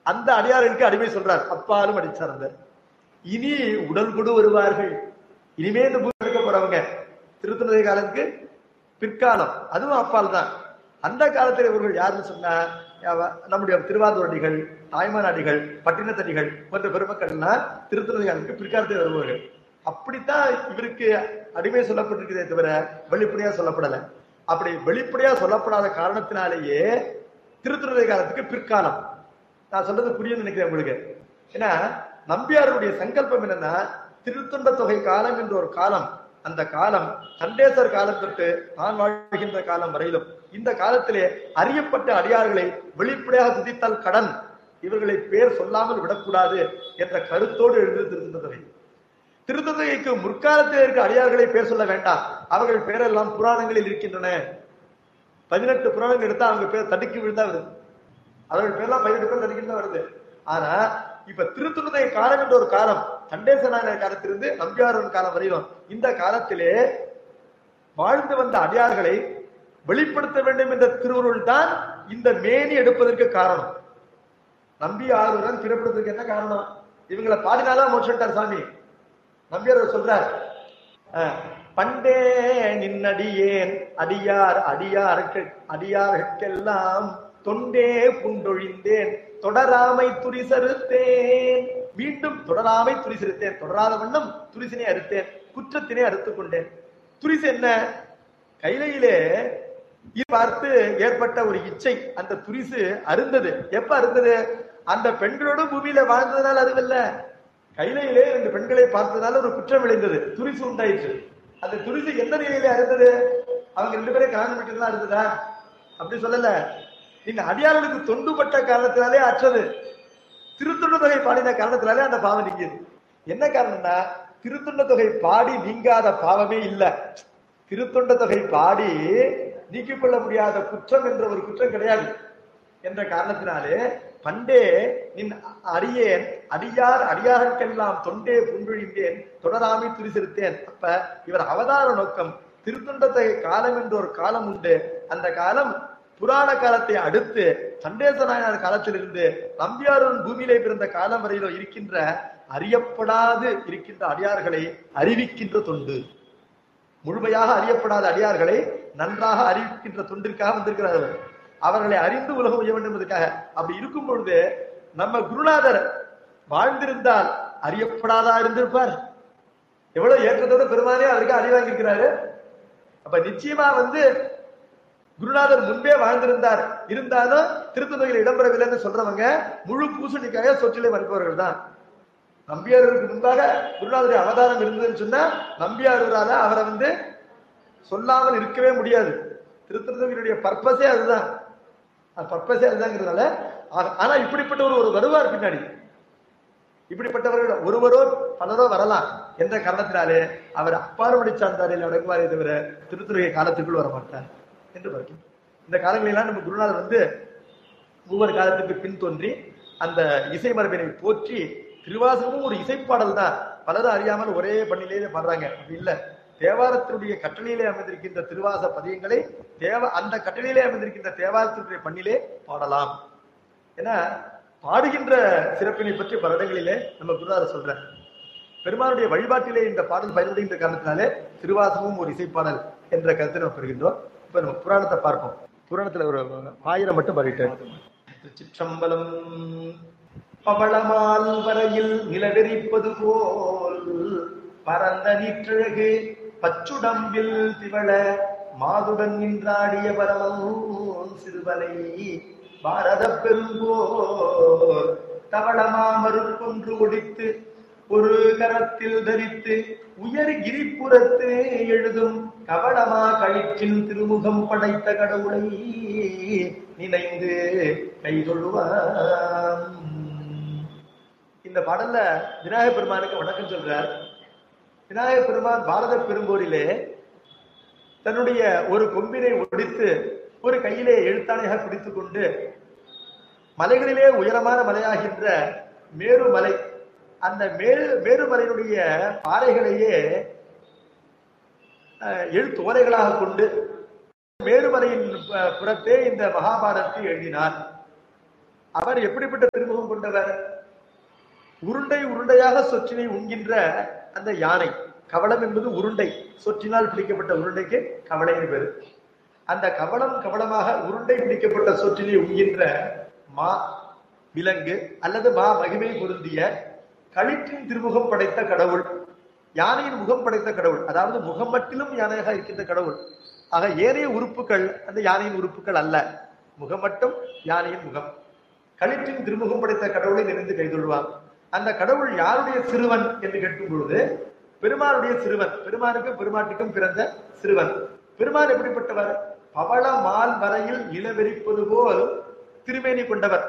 அந்த அடியார்களுக்கு அடிமை சொல்றார் அப்பாலும் அடிச்சார்ந்தார் இனி உடல் கொடு வருவார்கள் இனிமே இந்த பூமி எடுக்க போறவங்க திருத்துணை காலத்துக்கு பிற்காலம் அதுவும் அப்பால் தான் அந்த காலத்தில் இவர்கள் யாருன்னு சொன்னா யாவ- நம்முடைய திருவாதூரடிகள் தாய்மானடிகள் பட்டினத்தடிகள் போன்ற பெருமக்கள்லாம் திருத்துணை காலத்துக்கு பிற்காலத்தில் வருவார்கள் அப்படித்தான் இவருக்கு அடிமை சொல்லப்பட்டிருக்கிறதே தவிர வெளிப்படையா சொல்லப்படல அப்படி வெளிப்படையா சொல்லப்படாத காரணத்தினாலேயே திருத்துறை காலத்துக்கு பிற்காலம் நான் சொல்றது புரியும்னு நினைக்கிறேன் உங்களுக்கு ஏன்னா நம்பியாருடைய சங்கல்பம் என்னன்னா திருத்தொண்ட தொகை காலம் என்ற ஒரு காலம் அந்த காலம் சண்டேசர் காலம் தொட்டு நான் வாழ்கின்ற காலம் வரையிலும் இந்த காலத்திலே அறியப்பட்ட அடியார்களை வெளிப்படையாக துதித்தால் கடன் இவர்களை பேர் சொல்லாமல் விடக்கூடாது என்ற கருத்தோடு எழுந்து திருத்தொண்ட தொகை திருத்தொகைக்கு முற்காலத்தில் இருக்க அடியார்களை பேர் சொல்ல வேண்டாம் அவர்கள் பேரெல்லாம் புராணங்களில் இருக்கின்றன பதினெட்டு புராணங்கள் எடுத்தா அவங்க பேர் தடுக்கி விழுந்தா வருது அவர்கள் பேர்லாம் பதினெட்டு பேர் தடுக்கி தான் வருது ஆனா இப்ப திருத்துணை காலம் என்ற ஒரு காலம் சண்டேசனான காலத்திலிருந்து நம்பியாரன் காலம் வரையிலும் இந்த காலத்திலே வாழ்ந்து வந்த அடியார்களை வெளிப்படுத்த வேண்டும் என்ற திருவுருள் தான் இந்த மேனி எடுப்பதற்கு காரணம் நம்பி ஆறுடன் பிறப்படுவதற்கு என்ன காரணம் இவங்களை பாடினாதான் மோட்சட்டார் சாமி நம்பியார் சொல்றார் அஹ், பண்டே நின்னடியேன் அடியார் அடியாருக்கு அடியாருக்கெல்லாம் தொண்டே புண்டொழிந்தேன் தொடராமை துரிசறுத்தேன் மீண்டும் தொடராமை துரிசறுத்தேன் தொடராத வண்ணம் துரிசினை அறுத்தேன் குற்றத்தினை அறுத்துக் கொண்டேன் துரிசு என்ன கைலையிலே இது பார்த்து ஏற்பட்ட ஒரு இச்சை அந்த துரிசு அருந்தது எப்ப அருந்தது அந்த பெண்களோடு பூமியில வாழ்ந்ததுனால அதுவல்ல கைலையிலே ரெண்டு பெண்களை பார்த்ததுனால ஒரு குற்றம் விளைந்தது துரிசு உண்டாயிற்று அந்த துரிசு எந்த நிலையில அருந்தது அவங்க ரெண்டு பேரும் கல்யாணம் பண்ணிட்டு இருந்ததா அப்படி சொல்லல இந்த அடியாளனுக்கு தொண்டுபட்ட காரணத்தினாலே அற்றது திருத்துண்ட தொகை பாடின காரணத்தினாலே அந்த பாவம் நீங்கியது என்ன காரணம்னா திருத்துண்ட தொகை பாடி நீங்காத பாவமே இல்ல திருத்தொண்ட தொகை பாடி நீக்கிக் கொள்ள முடியாத குற்றம் என்ற ஒரு குற்றம் கிடையாது என்ற காரணத்தினாலே பண்டே நின் அடியேன் அடியார் அடியாருக்கெல்லாம் தொண்டே புன்றொழிந்தேன் தொடராமை துரிசிருத்தேன் அப்ப இவர் அவதார நோக்கம் திருத்தொண்டத்தை காலம் என்ற ஒரு காலம் உண்டு அந்த காலம் புராண காலத்தை அடுத்து சண்டேச நாயனார் காலத்திலிருந்து நம்பியாரூர் பூமியிலே பிறந்த காலம் வரையிலும் இருக்கின்ற அறியப்படாது இருக்கின்ற அடியார்களை அறிவிக்கின்ற தொண்டு முழுமையாக அறியப்படாத அடியார்களை நன்றாக அறிவிக்கின்ற தொண்டிற்காக வந்திருக்கிறார் அவர் அவர்களை அறிந்து உலகம் உய்ய வேண்டும் என்பதற்காக அப்படி இருக்கும் பொழுது நம்ம குருநாதர் வாழ்ந்திருந்தால் அறியப்படாதா இருந்திருப்பார் எவ்வளவு ஏற்றத்தோட பெருமானே அவருக்கு அறி வாங்கியிருக்கிறாரு அப்ப நிச்சயமா வந்து குருநாதர் முன்பே வாழ்ந்திருந்தார் இருந்தாலும் திருத்தொகையில் இடம்பெறவில்லைன்னு சொல்றவங்க முழு பூசணிக்காக சொற்றிலே மறுப்பவர்கள் தான் நம்பியாருக்கு முன்பாக குருநாதருடைய அவதாரம் இருந்ததுன்னு சொன்னா நம்பியாரூரால அவரை வந்து சொல்லாமல் இருக்கவே முடியாது திருத்தொகையினுடைய பர்பஸே அதுதான் பர்பஸே அதுதாங்கிறதுனால ஆ- ஆனா இப்படிப்பட்ட ஒரு ஒரு வருவார் பின்னாடி இப்படிப்பட்டவர்கள் ஒருவரோ பலரோ வரலாம் என்ற காரணத்தினாலே அவர் அப்பாறுபடி சார்ந்தாரில் அடங்குவாரே தவிர திருத்துறைய காலத்துக்குள் வர மாட்டார் என்று பார்க்கிறோம் இந்த காலங்களெல்லாம் நம்ம குருநாதர் வந்து ஒவ்வொரு காலத்துக்கு பின் தோன்றி அந்த இசை மரபினை போற்றி திருவாசகமும் ஒரு இசைப்பாடல் தான் பலரும் அறியாமல் ஒரே பண்ணிலே பாடுறாங்க அப்படி இல்ல தேவாரத்தினுடைய கட்டளையிலே அமைந்திருக்கின்ற திருவாச பதியங்களை தேவ அந்த கட்டளையிலே அமைந்திருக்கின்ற தேவாரத்தினுடைய பண்ணிலே பாடலாம் ஏன்னா பாடுகின்ற சிறப்பினை பற்றி பல இடங்களிலே நம்ம குருநாதர் சொல்றார் பெருமானுடைய வழிபாட்டிலே இந்த பாடல் பயன்படுகின்ற காரணத்தினாலே திருவாசகமும் ஒரு இசைப்பாடல் என்ற கருத்தை நம்ம பெறுகின்றோம் இப்ப நம்ம புராணத்தை பார்ப்போம் புராணத்துல ஒரு ஆயிரம் மட்டும் பாடிட்டார் திருச்சிற்றம்பலம் பவளமால் வரையில் நிலவெறிப்பது போல் பரந்த நீற்றழகு பச்சுடம்பில் திவள மாதுடன் நின்றாடிய பரமம் சிறுவலை பாரத பெருங்கோர் தவளமாமருள் கொன்று ஒடித்து ஒரு கரத்தில் தரித்து உயர் கிரிப்புறத்து எழுதும் கவளமா கழிற்றின் திருமுகம் படைத்த கடவுளை நினைந்து கைகொள்வான் இந்த பாடல்ல விநாயகப் பெருமானுக்கு வணக்கம் சொல்றார் விநாயகப் பெருமான் பாரத பெரும்போரிலே தன்னுடைய ஒரு கொம்பினை ஒடித்து ஒரு கையிலே எழுத்தாணையாக பிடித்துக் கொண்டு மலைகளிலே உயரமான மலையாகின்ற மேருமலை அந்த மேரு மேருமலையினுடைய பாறைகளையே அஹ், எழுத்தோலைகளாக கொண்டு மேருமலையின் அஹ், புறத்தே இந்த மகாபாரதத்தை எழுதினார் அவர் எப்படிப்பட்ட திருமுகம் கொண்டவர் உருண்டை உருண்டையாக சொற்றினை உண்கின்ற அந்த யானை கவளம் என்பது உருண்டை சொற்றினால் பிடிக்கப்பட்ட உருண்டைக்கு கவளைன்னு பேரு அந்த கவளம் கவளமாக உருண்டை பிடிக்கப்பட்ட சொற்றினை உண்கின்ற மா விலங்கு அல்லது மா மகிமை பொருந்திய களிற்றின் திருமுகம் படைத்த கடவுள் யானையின் முகம் படைத்த கடவுள் அதாவது முகம் மட்டிலும் யானையாக இருக்கின்ற கடவுள் ஆக ஏனைய உறுப்புகள் அந்த யானையின் உறுப்புகள் அல்ல முகம் மட்டும் யானையின் முகம் களிற்றின் திருமுகம் படைத்த கடவுளை நினைந்து கைதொள்வான் அந்த கடவுள் யாருடைய சிறுவன் என்று கேட்கும் பொழுது பெருமானுடைய சிறுவன் பெருமானுக்கும் பெருமாட்டுக்கும் பிறந்த சிறுவன் பெருமான் எப்படிப்பட்டவர் பவள மால் வரையில் இளவெறிப்பது போல் திருமேனி கொண்டவர்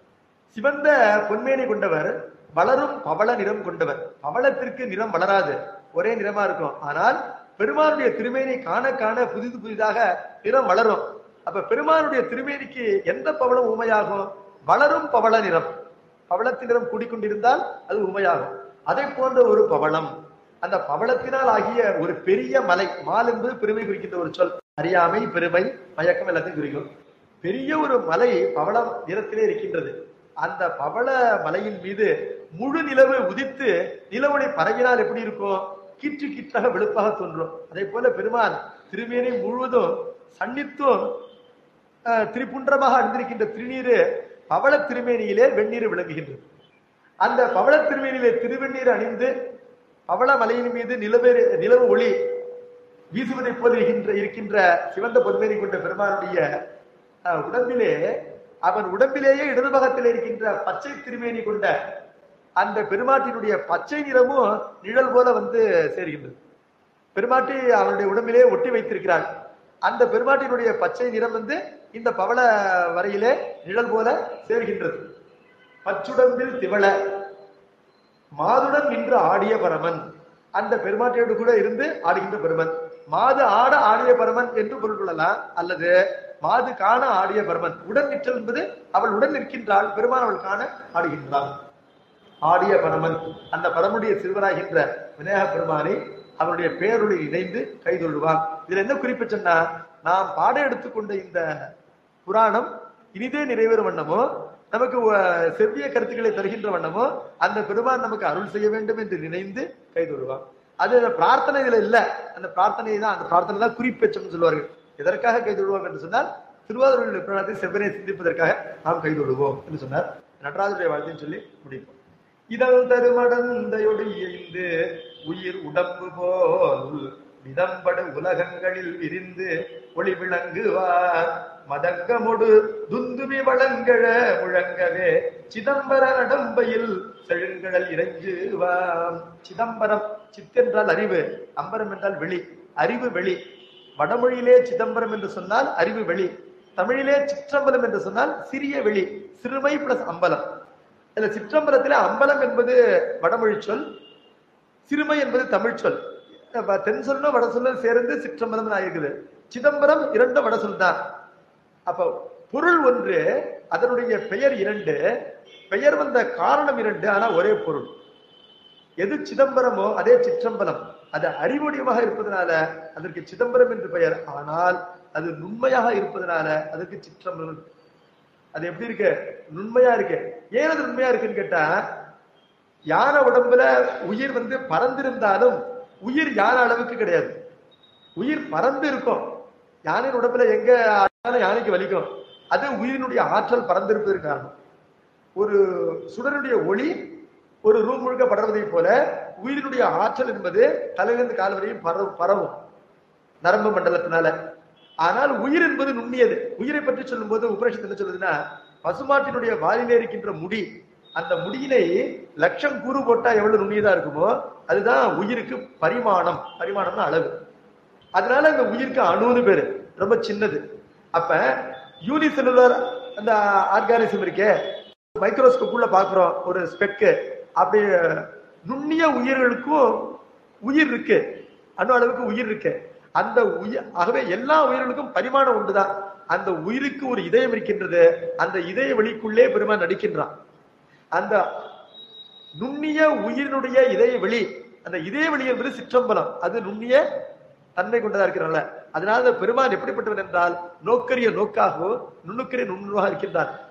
சிவந்த பொன்மேனி கொண்டவர் வளரும் பவள நிறம் கொண்டவர் பவளத்திற்கு நிறம் வளராது ஒரே நிறமா இருக்கும் ஆனால் பெருமானுடைய திருமேனி காண காண புதிது புதிதாக நிறம் வளரும் அப்ப பெருமானுடைய திருமேனிக்கு எந்த பவளம் உண்மையாகும் வளரும் பவள நிறம் பவளத்தின் நிறம் கூடிக்கொண்டிருந்தால் அது உண்மையாகும் அதை போன்ற ஒரு பவளம் அந்த பவளத்தினால் ஆகிய ஒரு பெரிய மலை மால் என்பது பெருமை குறிக்கின்ற ஒரு சொல் அறியாமை பெருமை மயக்கம் எல்லாத்தையும் குறிக்கும் பெரிய ஒரு மலை பவளம் நிறத்திலே இருக்கின்றது அந்த பவள மலையின் மீது முழு நிலவு உதித்து நிலவொளி பரவினால் எப்படி இருக்கும் கீற்று கீற்றாக வெளுப்பாக தோன்றும் அதே போல பெருமான் திருமேனி முழுவதும் சன்னித்துவம் அஹ், திரிபுன்றமாக அணிந்திருக்கின்ற திருநீரு பவள திருமேனியிலே வெந்நீர் விளங்குகின்றது அந்த பவள திருமேனியிலே திருவெண்ணீர் அணிந்து பவள மலையின் மீது நிலவு நிலவு ஒளி வீசுவதைப் போல இருக்கின்ற இருக்கின்ற சிவந்த பொன்மேனி கொண்ட பெருமானுடைய அஹ், உடம்பிலே அவன் உடம்பிலேயே இடதுபகத்தில் இருக்கின்ற பச்சை திருமேனி கொண்ட அந்த பெருமாட்டினுடைய பச்சை நிறமும் நிழல் போல வந்து சேர்கின்றது பெருமாட்டி அவனுடைய உடம்பிலே ஒட்டி வைத்திருக்கிறாள் அந்த பெருமாட்டினுடைய பச்சை நிறம் வந்து இந்த பவள வரையிலே நிழல் போல சேர்கின்றது பச்சுடம்பில் திவள மாதுடன் நின்று ஆடிய பரமன் அந்த பெருமாட்டியோடு கூட இருந்து ஆடுகின்ற பெருமன் மாது ஆட ஆடிய பரமன் என்று பொருள் கொள்ளலாம் அல்லது மாது காண ஆடிய பரமன் உடன் நிற்றல் என்பது அவள் உடன் நிற்கின்றாள் பெருமான் அவள் காண ஆடுகின்றாள் ஆடிய பரமன் அந்த பரமுடைய சிறுவனாகின்ற விநாயக பெருமானை அவருடைய பேருடைய இணைந்து கைதொள்ளுவான் இதுல என்ன குறிப்பு சொன்னா நாம் பாட எடுத்துக்கொண்ட இந்த புராணம் இனிதே நிறைவேறும் வண்ணமோ நமக்கு அஹ், செவ்விய கருத்துக்களை தருகின்ற வண்ணமோ அந்த பெருமான் நமக்கு அருள் செய்ய வேண்டும் என்று நினைந்து கைதொழுவான் அது அந்த பிரார்த்தனை இதுல இல்ல அந்த பிரார்த்தனை தான் அந்த பிரார்த்தனை தான் குறிப்பெச்சம்னு சொல்லுவார்கள் எதற்காக கைதொழுவோம் என்று சொன்னால் திருவாரூரில் பிராணத்தை செவ்வனை சிந்திப்பதற்காக நாம் கைதொழுவோம் என்று சொன்னார் நடராஜருடைய வாழ்த்தையும் சொல்லி முடிப்போம் இதழ் தருமடந்தையொடு இயைந்து உயிர் உடம்பு போல் விதம்பட உலகங்களில் விரிந்து ஒளி விளங்குவார் மதங்கமொடு துந்துபி வளங்கழ முழங்கவே சிதம்பர நடம்பையில் செழுங்கடல் இறைஞ்சுவாம் சிதம்பரம் சித்தென்றால் அறிவு அம்பரம் என்றால் வெளி அறிவு வெளி வடமொழியிலே சிதம்பரம் என்று சொன்னால் அறிவு வெளி தமிழிலே சிற்றம்பலம் என்று சொன்னால் சிறிய வெளி சிறுமை பிளஸ் அம்பலம் இதுல சிற்றம்பலத்திலே அம்பலம் என்பது வடமொழி சொல் சிறுமை என்பது தமிழ் சொல் அப்ப தென் சொல்லும் வட சொல்லும் சேர்ந்து சிற்றம்பலம் ஆயிருக்குது சிதம்பரம் இரண்டும் வட சொல் தான் அப்ப பொருள் ஒன்று அதனுடைய பெயர் இரண்டு பெயர் வந்த காரணம் இரண்டு ஆனா ஒரே பொருள் எது சிதம்பரமோ அதே சிற்றம்பலம் அது அறிவுடையமாக இருப்பதனால அதற்கு சிதம்பரம் என்று பெயர் ஆனால் அது நுண்மையாக இருப்பதனால அதற்கு சிற்றம்பலம் அது எப்படி இருக்கு நுண்மையா இருக்கு ஏன் அது நுண்மையா இருக்குன்னு கேட்டா யானை உடம்புல உயிர் வந்து பறந்திருந்தாலும் உயிர் யானை அளவுக்கு கிடையாது உயிர் பறந்து இருக்கும் யானையின் உடம்புல எங்க ஆனாலும் யானைக்கு வலிக்கும் அது உயிரினுடைய ஆற்றல் பறந்திருப்பதற்கு காரணம் ஒரு சுடருடைய ஒளி ஒரு ரூம் முழுக்க படர்வதை போல உயிரினுடைய ஆற்றல் என்பது தலையிலிருந்து கால் வரையும் பரவும் பரவும் நரம்பு மண்டலத்தினால ஆனால் உயிர் என்பது நுண்ணியது உயிரை பற்றி சொல்லும்போது உபனிஷத்து என்ன சொல்லுதுன்னா பசுமாட்டினுடைய வாலிலே இருக்கின்ற முடி அந்த முடியிலே லட்சம் கூறு போட்டா எவ்வளவு நுண்ணியதா இருக்குமோ அதுதான் உயிருக்கு பரிமாணம் பரிமாணம்னா அளவு அதனால இந்த உயிருக்கு அணுன்னு பேரு ரொம்ப சின்னது அப்ப யூனிசெல்லுலர் அந்த ஆர்கானிசம் இருக்கே மைக்ரோஸ்கோப் உள்ள பாக்குறோம் ஒரு ஸ்பெக்கு அப்படி நுண்ணிய உயிர்களுக்கும் உயிர் இருக்கு அணு அளவுக்கு உயிர் இருக்கு அந்த உயிர் ஆகவே எல்லா உயிர்களுக்கும் பரிமாணம் உண்டுதான் அந்த உயிருக்கு ஒரு இதயம் இருக்கின்றது அந்த இதய வெளிக்குள்ளே பெருமான் நடிக்கின்றான் அந்த நுண்ணிய உயிரினுடைய இதய வெளி அந்த இதய வெளி என்பது சிற்றம்பலம் அது நுண்ணிய தன்மை கொண்டதா இருக்கிறனால அதனால அந்த பெருமான் எப்படிப்பட்டவன் என்றால் நோக்கரிய நோக்காகவோ நுண்ணுக்கரிய நுண்ணுவாக இருக்கின்றான்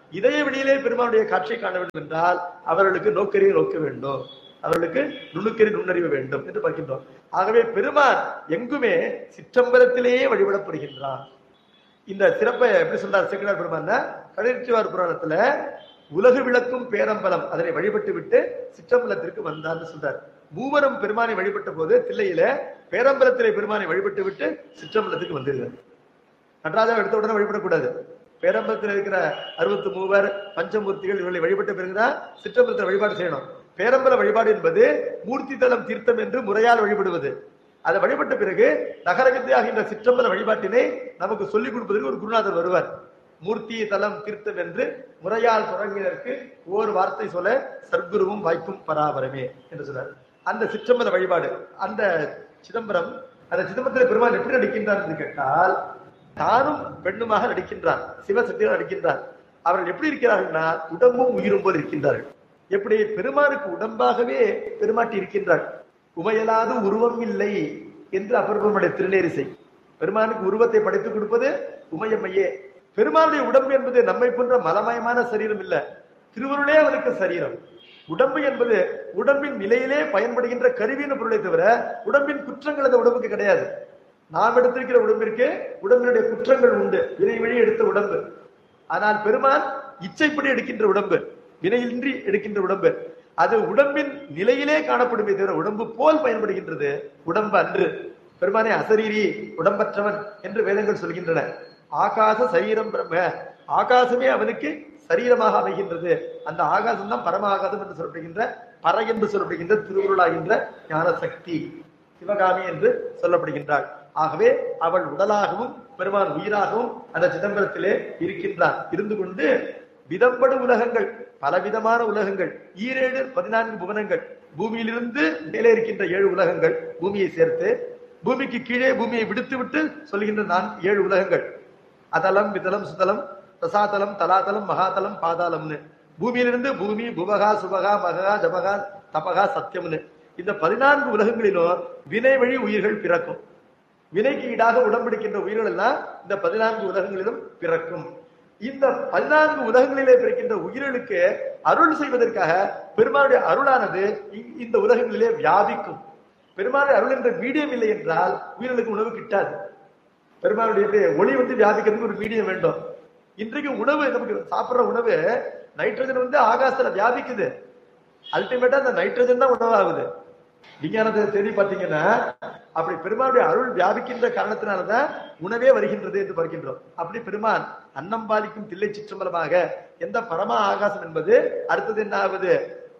இதய வெளியிலே பெருமானுடைய காட்சியை காண வேண்டும் என்றால் அவர்களுக்கு நோக்கரியை நோக்க வேண்டும் அவர்களுக்கு நுணுக்கறி நுண்ணறிவு வேண்டும் என்று பார்க்கின்றோம் ஆகவே பெருமான் எங்குமே சிற்றம்பலத்திலேயே வழிபடப்படுகின்றான் இந்த சிறப்பை எப்படி சொல்றார் சேக்கடார் பெருமான் கடைச்சிவார் புராணத்துல உலகு விளக்கும் பேரம்பலம் அதனை வழிபட்டு விட்டு சிற்றம்பலத்திற்கு வந்தார்னு சொல்றார் மூவரும் பெருமானை வழிபட்ட போது தில்லையில பேரம்பலத்திலே பெருமானை வழிபட்டு விட்டு சிற்றம்பலத்துக்கு வந்துருக்கார் நடராஜா எடுத்த உடனே வழிபடக்கூடாது பேரம்பலத்தில் இருக்கிற அறுபத்து மூவர் பஞ்சமூர்த்திகள் இவர்களை வழிபட்ட பிறகுதான் சிற்றம்பலத்தில் வழிபாடு செய்யணும் பேரம்பல வழிபாடு என்பது மூர்த்தி தலம் தீர்த்தம் என்று முறையால் வழிபடுவது அதை வழிபட்ட பிறகு நகர வித்தியாகின்ற சிற்றம்பல வழிபாட்டினை நமக்கு சொல்லிக் கொடுப்பதற்கு ஒரு குருநாதர் வருவார் மூர்த்தி தலம் தீர்த்தம் என்று முறையால் தொடங்கினருக்கு ஓர் வார்த்தை சொல்ல சர்க்குருவும் வாய்க்கும் பராபரமே என்று சொன்னார் அந்த சிற்றம்பல வழிபாடு அந்த சிதம்பரம் அந்த சிதம்பரத்தில் பெருமாள் எப்படி நடிக்கின்றார் என்று கேட்டால் தானும் பெண்ணுமாக நடிக்கின்றார் சிவசக்தியாக நடிக்கின்றார் அவர்கள் எப்படி இருக்கிறார்கள்னா உடம்பும் உயிரும் போல் இருக்கின்றார்கள் எப்படி பெருமானுக்கு உடம்பாகவே பெருமாட்டி இருக்கின்றார் உமையலாது உருவம் இல்லை என்று அப்பெருமானுடைய திருநேரிசை பெருமானுக்கு உருவத்தை படைத்துக் கொடுப்பது உமையம்மையே பெருமானுடைய உடம்பு என்பது நம்மை போன்ற மலமயமான சரீரம் இல்ல திருவருளே அவனுக்கு சரீரம் உடம்பு என்பது உடம்பின் நிலையிலே பயன்படுகின்ற கருவியின் பொருளை தவிர உடம்பின் குற்றங்கள் அந்த உடம்புக்கு கிடையாது நாம் எடுத்திருக்கிற உடம்பிற்கு உடம்பினுடைய குற்றங்கள் உண்டு வினை வழி எடுத்த உடம்பு ஆனால் பெருமான் இச்சைப்படி எடுக்கின்ற உடம்பு வினையின்றி எடுக்கின்ற உடம்பு அது உடம்பின் நிலையிலே காணப்படுமே தவிர உடம்பு போல் பயன்படுகின்றது உடம்பு அன்று பெருமானே அசரீரி உடம்பற்றவன் என்று வேதங்கள் சொல்கின்றன ஆகாச சரீரம் பிரம்ம ஆகாசமே அவனுக்கு சரீரமாக அமைகின்றது அந்த ஆகாசம் தான் பரம ஆகாசம் என்று சொல்லப்படுகின்ற பற என்று சொல்லப்படுகின்ற திருவுருளாகின்ற ஞான சக்தி சிவகாமி என்று சொல்லப்படுகின்றாள் ஆகவே அவள் உடலாகவும் பெருமான் உயிராகவும் அந்த சிதம்பரத்திலே இருக்கின்றார் இருந்து கொண்டு விதம்படு உலகங்கள் பலவிதமான உலகங்கள் ஈரேழு பதினான்கு புவனங்கள் பூமியிலிருந்து மேலே இருக்கின்ற ஏழு உலகங்கள் பூமியை சேர்த்து பூமிக்கு கீழே பூமியை விடுத்து விட்டு சொல்கின்ற நான் ஏழு உலகங்கள் அதலம் விதலம் சுதலம் ரசாதலம் தலாதலம் மகாதலம் பாதாளம்னு பூமியிலிருந்து பூமி புவகா சுபகா மகா ஜபகா தபகா சத்தியம்னு இந்த பதினான்கு உலகங்களிலும் வினை வழி உயிர்கள் பிறக்கும் வினைக்கு ஈடாக உடம்பிடிக்கின்ற உயிர்கள் எல்லாம் இந்த பதினான்கு உலகங்களிலும் பிறக்கும் இந்த பதினான்கு உலகங்களிலே பிறக்கின்ற உயிர்களுக்கு அருள் செய்வதற்காக பெருமானுடைய அருளானது இ- இந்த உலகங்களிலே வியாபிக்கும் பெருமானுடைய அருள் என்ற மீடியம் இல்லை என்றால் உயிர்களுக்கு உணவு கிட்டாது பெருமானுடைய இது ஒளி வந்து வியாபிக்கிறதுக்கு ஒரு மீடியம் வேண்டும் இன்றைக்கு உணவு நமக்கு சாப்பிடுற உணவு நைட்ரஜன் வந்து ஆகாசத்துல வியாபிக்குது அல்டிமேட்டா அந்த நைட்ரஜன் தான் உணவாகுது விஞ்ஞானத்தை தேடி பார்த்தீங்கன்னா அப்படி பெருமானுடைய அருள் வியாபிக்கின்ற காரணத்தினாலதான் உணவே வருகின்றது என்று பார்க்கின்றோம் அப்படி பெருமான் அன்னம் பாலிக்கும் தில்லை சிற்றம்பலமாக எந்த பரம ஆகாசம் என்பது அடுத்தது என்ன ஆகுது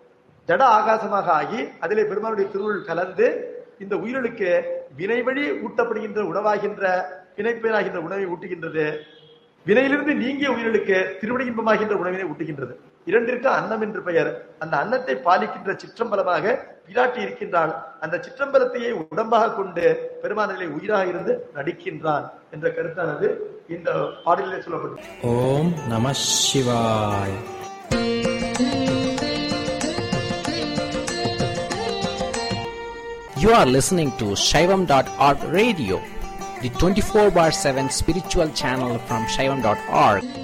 ஜட ஆகாசமாக ஆகி அதிலே பெருமானுடைய திருவுள் கலந்து இந்த உயிர்களுக்கு வினை வழி ஊட்டப்படுகின்ற உணவாகின்ற வினைப்பெயராகின்ற உணவை ஊட்டுகின்றது வினையிலிருந்து நீங்கிய உயிர்களுக்கு திருவடி இன்பமாகின்ற உணவினை ஊட்டுகின்றது இரண்டிற்கு அன்னம் என்று பெயர் அந்த அன்னத்தை பாலிக்கின்ற சிற்றம்பலமாக பிராட்டி இருக்கின்றாள் அந்த சிற்றம்பலத்தையே உடம்பாக கொண்டு பெருமானிலே உயிராக இருந்து நடிக்கின்றான் என்ற கருத்தானது இந்த பாடலிலே சொல்லப்பட்டது ஓம் நம சிவாய் You are listening to Shaivam.org radio, the 24 bar 7 spiritual channel from Shaivam.org.